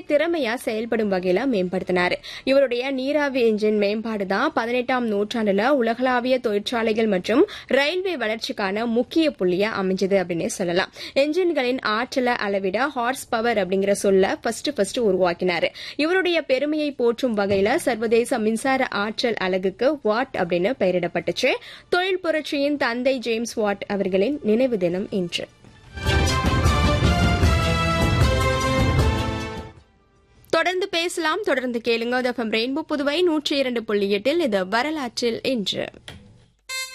திறமையா செயல்படும் வகையில மேம்படுத்தினாரு இவருடைய நீராவி என்ஜின் மேம்பாடு தான் பதினெட்டாம் நூற்றாண்டுல உலகளாவிய தொழிற்சாலைகள் மற்றும் ரயில்வே வளர்ச்சிக்கான முக்கிய புள்ளியா அமைஞ்சது அப்படின்னே சொல்லலாம் என்ஜின்களின் ஆற்றலை அளவிட ஹார்ஸ் பவர் அப்படிங்கிற சொல்ல ஃபர்ஸ்ட் ஃபர்ஸ்ட் உருவாக்கினாரு இவருடைய பெருமையை போற்றும் வகையில சர்வதேச மின்சார ஆற்றல் அலகுக்கு வாட் அப்படின்னு பெயரிடப்பட்டுச்சு தொழில் புரட்சியின் தந்தை ஜேம்ஸ் வாட் அவர்களின் நினைவு தினம் இன்று தொடர்ந்து பேசலாம் தொடர்ந்து கேளுங்க ரெயின்போ புதுவை நூற்றி இரண்டு புள்ளி எட்டில் இது வரலாற்றில் இன்று